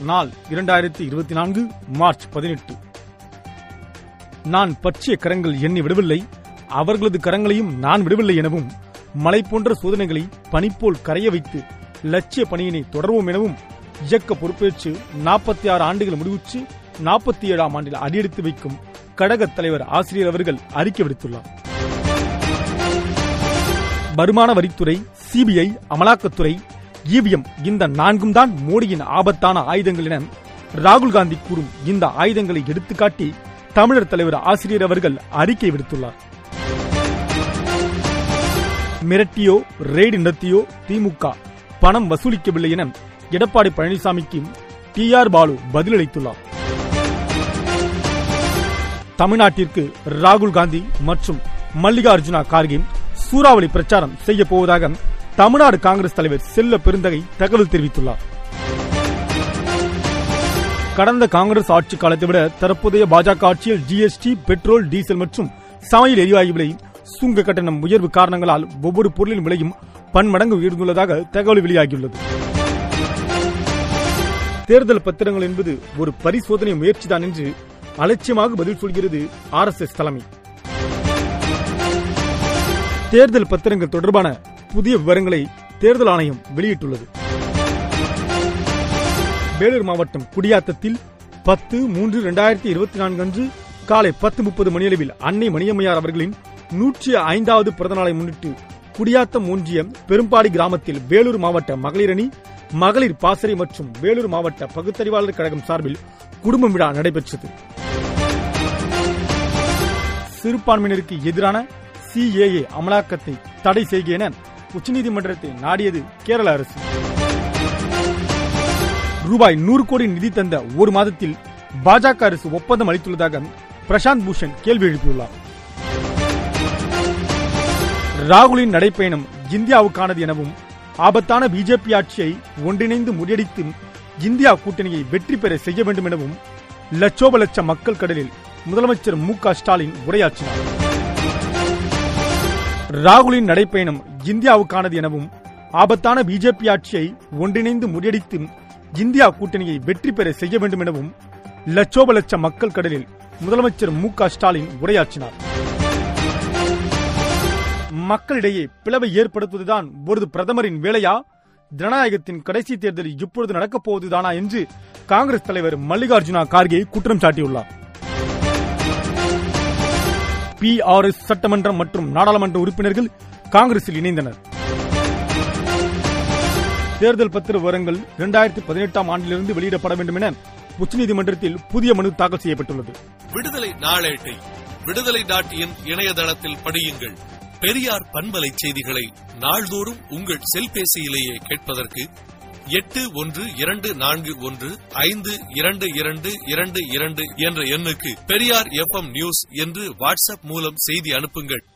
நாள் இரண்டாயிரத்தி இருபத்தி நான்கு மார்ச் பதினெட்டு நான் பற்றிய கரங்கள் என்னை விடவில்லை அவர்களது கரங்களையும் நான் விடவில்லை எனவும் மலை போன்ற சோதனைகளை பனிப்போல் கரைய வைத்து லட்சிய பணியினை தொடர்வோம் எனவும் இயக்க பொறுப்பேற்று நாற்பத்தி ஆறு ஆண்டுகள் முடிவுற்று நாற்பத்தி ஏழாம் ஆண்டில் அடியெடுத்து வைக்கும் கழக தலைவர் ஆசிரியர் அவர்கள் அறிக்கை விடுத்துள்ளார் வருமான வரித்துறை சிபிஐ அமலாக்கத்துறை இவிஎம் இந்த நான்கும் தான் மோடியின் ஆபத்தான ஆயுதங்கள் என ராகுல் காந்தி கூறும் இந்த ஆயுதங்களை எடுத்துக்காட்டி தமிழர் தலைவர் ஆசிரியர் அவர்கள் அறிக்கை விடுத்துள்ளார் மிரட்டியோ ரெய்டு நடத்தியோ திமுக பணம் வசூலிக்கவில்லை என எடப்பாடி பழனிசாமிக்கு டி ஆர் பாலு பதிலளித்துள்ளார் தமிழ்நாட்டிற்கு ராகுல் காந்தி மற்றும் மல்லிகார்ஜுனா கார்கே சூறாவளி பிரச்சாரம் செய்ய போவதாக தமிழ்நாடு காங்கிரஸ் தலைவர் செல்ல பெருந்தகை தகவல் தெரிவித்துள்ளார் கடந்த காங்கிரஸ் ஆட்சி காலத்தை விட தற்போதைய பாஜக ஆட்சியில் ஜிஎஸ்டி பெட்ரோல் டீசல் மற்றும் சமையல் எரிவாயு விலை சுங்க கட்டணம் உயர்வு காரணங்களால் ஒவ்வொரு பொருளின் விலையும் பன்மடங்கு உயர்ந்துள்ளதாக தகவல் வெளியாகியுள்ளது தேர்தல் பத்திரங்கள் என்பது ஒரு பரிசோதனை முயற்சிதான் என்று அலட்சியமாக பதில் சொல்கிறது ஆர் எஸ் எஸ் தலைமை தேர்தல் பத்திரங்கள் தொடர்பான புதிய விவரங்களை தேர்தல் ஆணையம் வெளியிட்டுள்ளது வேலூர் மாவட்டம் குடியாத்தத்தில் பத்து மூன்று இரண்டாயிரத்தி இருபத்தி நான்கு அன்று காலை பத்து முப்பது மணியளவில் அன்னை மணியம்மையார் அவர்களின் நூற்றி ஐந்தாவது பிறந்தநாளை முன்னிட்டு குடியாத்தம் ஒன்றிய பெரும்பாடி கிராமத்தில் வேலூர் மாவட்ட மகளிர் அணி மகளிர் பாசறை மற்றும் வேலூர் மாவட்ட பகுத்தறிவாளர் கழகம் சார்பில் குடும்ப விழா நடைபெற்றது சிறுபான்மையினருக்கு எதிரான சிஏஏ அமலாக்கத்தை தடை செய்க என உச்சநீதிமன்றத்தை நாடியது கேரள அரசு ரூபாய் நூறு கோடி நிதி தந்த ஒரு மாதத்தில் பாஜக அரசு ஒப்பந்தம் அளித்துள்ளதாக பிரசாந்த் பூஷன் கேள்வி எழுப்பியுள்ளார் ராகுலின் நடைப்பயணம் இந்தியாவுக்கானது எனவும் ஆபத்தான பிஜேபி ஆட்சியை ஒன்றிணைந்து முறியடித்து இந்தியா கூட்டணியை வெற்றி பெற செய்ய வேண்டும் எனவும் லட்சோப லட்ச மக்கள் கடலில் முதலமைச்சர் மு க ஸ்டாலின் உரையாற்றினார் ராகுலின் நடைப்பயணம் இந்தியாவுக்கானது எனவும் ஆபத்தான பிஜேபி ஆட்சியை ஒன்றிணைந்து முறியடித்து இந்தியா கூட்டணியை வெற்றி பெற செய்ய வேண்டும் எனவும் லட்சோப லட்ச மக்கள் கடலில் முதலமைச்சர் மு க ஸ்டாலின் உரையாற்றினார் மக்களிடையே பிளவை ஏற்படுத்துவதுதான் ஒரு பிரதமரின் வேலையா ஜனநாயகத்தின் கடைசி தேர்தல் இப்பொழுது நடக்கப் போவதுதானா என்று காங்கிரஸ் தலைவர் மல்லிகார்ஜுனா கார்கே குற்றம் சாட்டியுள்ளார் பி ஆர் எஸ் சட்டமன்றம் மற்றும் நாடாளுமன்ற உறுப்பினர்கள் காங்கிரஸில் இணைந்தனர் தேர்தல் பத்திர விவரங்கள் இரண்டாயிரத்தி பதினெட்டாம் ஆண்டிலிருந்து வெளியிடப்பட வேண்டும் என உச்சநீதிமன்றத்தில் புதிய மனு தாக்கல் செய்யப்பட்டுள்ளது விடுதலை நாளேட்டை விடுதலை டாட் இன் இணையதளத்தில் படியுங்கள் பெரியார் பண்பலை செய்திகளை நாள்தோறும் உங்கள் செல்பேசியிலேயே கேட்பதற்கு எட்டு ஒன்று இரண்டு நான்கு ஒன்று ஐந்து இரண்டு இரண்டு இரண்டு இரண்டு என்ற எண்ணுக்கு பெரியார் எஃப்எம் நியூஸ் என்று வாட்ஸ்அப் மூலம் செய்தி அனுப்புங்கள்